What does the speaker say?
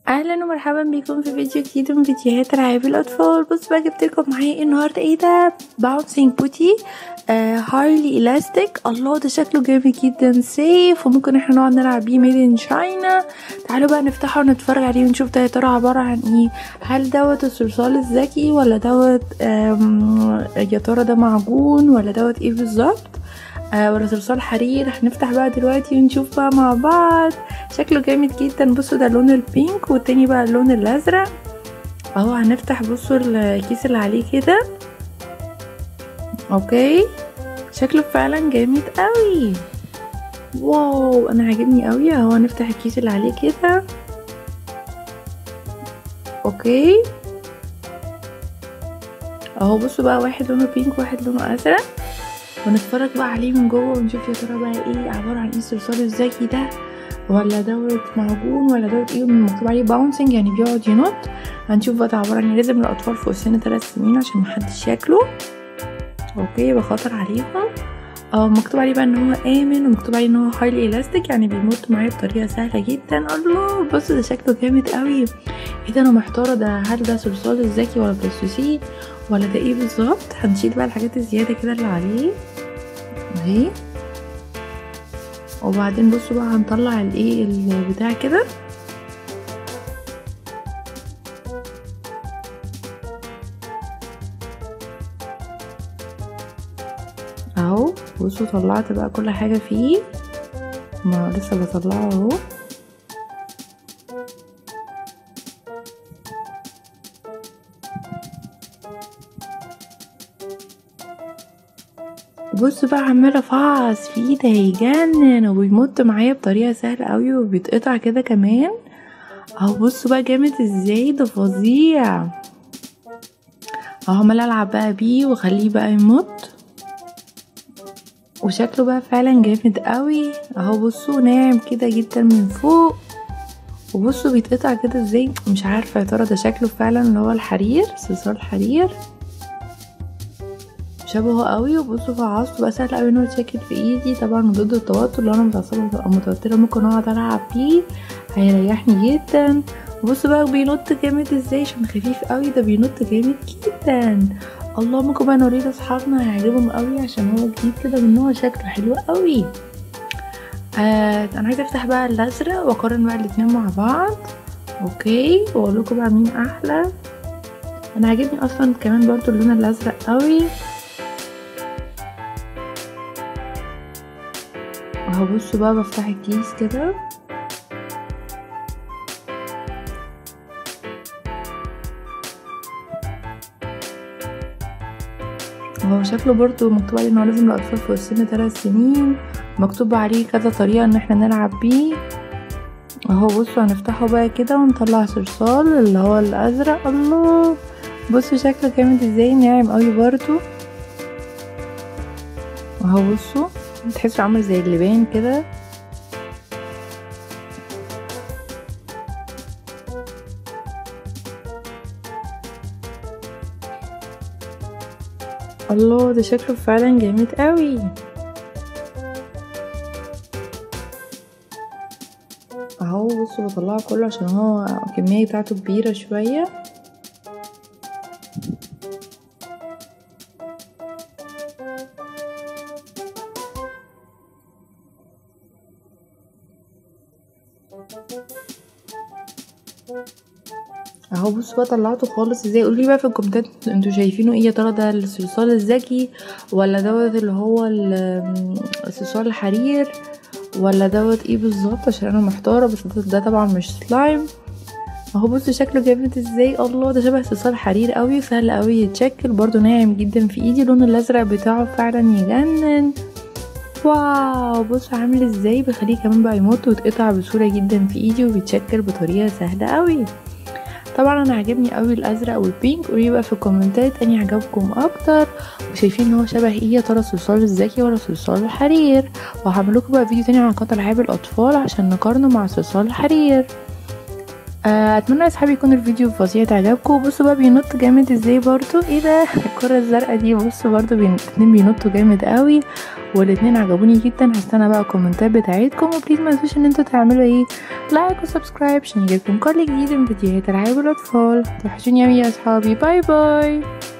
اهلا ومرحبا بكم في فيديو جديد من فيديوهات العاب الاطفال بص بقى جبت لكم معايا ايه النهارده ايه ده باونسينج بوتي آه هارلي الاستيك الله ده شكله جامد جدا سيف وممكن احنا نقعد نلعب بيه ميد ان شاينا تعالوا بقى نفتحه ونتفرج عليه ونشوف ده يا ترى عباره عن ايه هل دوت الصلصال الذكي ولا دوت يا ترى ده معجون ولا دوت ايه بالظبط آه ولا صلصال حرير هنفتح بقى دلوقتي ونشوف بقى مع بعض شكله جامد جدا بصوا ده اللون البينك والتاني بقى اللون الازرق اهو هنفتح بصوا الكيس اللي عليه كده اوكي شكله فعلا جامد قوي واو انا عاجبني قوي اهو هنفتح الكيس اللي عليه كده اوكي اهو بصوا بقى واحد لونه بينك وواحد لونه ازرق ونتفرج بقى عليه من جوه ونشوف يا ترى بقى ايه عباره عن ايه الصلصال الذكي ده ولا دوت معجون ولا دوت ايه مكتوب عليه باونسنج يعني بيقعد ينط هنشوف بقى ده عباره عن لازم الاطفال فوق سن ثلاث سنين عشان محدش ياكله اوكي بخاطر عليهم اه مكتوب عليه بقى ان هو امن ومكتوب عليه ان هو هايلي الاستيك يعني بيمط معايا بطريقه سهله جدا الله بص ده شكله جامد قوي ايه ده انا محتاره ده هل ده صلصال الذكي ولا بلاستيسين ولا ده ايه بالظبط هنشيل بقى الحاجات الزياده كده اللي عليه اهي وبعدين بصوا بقى هنطلع الايه البتاع كده اهو بصوا طلعت بقى كل حاجه فيه ما لسه بطلعه اهو بص بقى عماله افعص فيه ده هيجنن وبيمط معايا بطريقه سهله قوي وبيتقطع كده كمان اهو بصوا بقى جامد ازاي ده فظيع اهو عماله العب بقى بيه واخليه بقى يمط وشكله بقى فعلا جامد قوي اهو بصوا ناعم كده جدا من فوق وبصوا بيتقطع كده ازاي مش عارفه يا ترى ده شكله فعلا اللي هو الحرير صلصال الحرير شبهه قوي وبصوا فعصته بقى سهل قوي ان هو يتشكل في ايدي طبعا ضد التوتر لو انا متعصبه ببقى متوتره ممكن اقعد العب بيه هيريحني جدا وبصوا بقى بينط جامد ازاي عشان خفيف قوي ده بينط جامد جدا الله ممكن بقى نوريه لاصحابنا هيعجبهم قوي عشان هو جديد كده من نوع شكله حلو قوي آه انا عايزه افتح بقى الازرق واقارن بقى الاتنين مع بعض اوكي واقول لكم بقى مين احلى انا عاجبني اصلا كمان برضو اللون الازرق قوي اهو بصوا بقى بفتح الكيس كده هو شكله برضو مكتوب عليه انه لازم الاطفال فوق السن ثلاث سنين مكتوب عليه كذا طريقه ان احنا نلعب بيه اهو بصوا هنفتحه بقى كده ونطلع صلصال اللي هو الازرق الله بصوا شكله جامد ازاي ناعم قوي برضو اهو بصوا تحسوا عامل زي اللبان كده الله ده شكله فعلا جامد قوي اهو بصوا بطلعه كله عشان هو الكميه بتاعته كبيره شويه اهو بصوا بقى طلعته خالص ازاي قولوا لي بقى في الكومنتات انتوا شايفينه ايه يا ترى ده الصلصال الذكي ولا دوت اللي هو الصلصال الحرير ولا دوت ايه بالظبط عشان انا محتاره بس ده طبعا مش سلايم اهو بصوا شكله جامد ازاي الله ده شبه صلصال حرير قوي وسهل قوي يتشكل برضو ناعم جدا في ايدي اللون الازرق بتاعه فعلا يجنن واو بص عامل ازاي بخليه كمان بقى يمط ويتقطع بسهوله جدا في ايدي وبيتشكل بطريقه سهله قوي طبعا انا عجبني قوي الازرق والبينك قولي بقى في الكومنتات اني عجبكم اكتر وشايفين ان هو شبه ايه يا ترى الصلصال الذكي ولا صلصال الحرير وهعمل لكم بقى فيديو تاني عن قطع العاب الاطفال عشان نقارنه مع صلصال الحرير آه، اتمنى يا اصحابي يكون الفيديو فظيع عجبكم بصوا بقى بينط جامد ازاي برضو ايه ده الكره الزرقاء دي بصوا برضو بين... الاتنين بينطوا جامد قوي والاتنين عجبوني جدا هستنى بقى الكومنتات بتاعتكم وبليز ما تنسوش ان انتوا تعملوا ايه لايك وسبسكرايب عشان يجيلكم كل جديد من فيديوهات العاب الاطفال توحشوني اوي يا اصحابي باي باي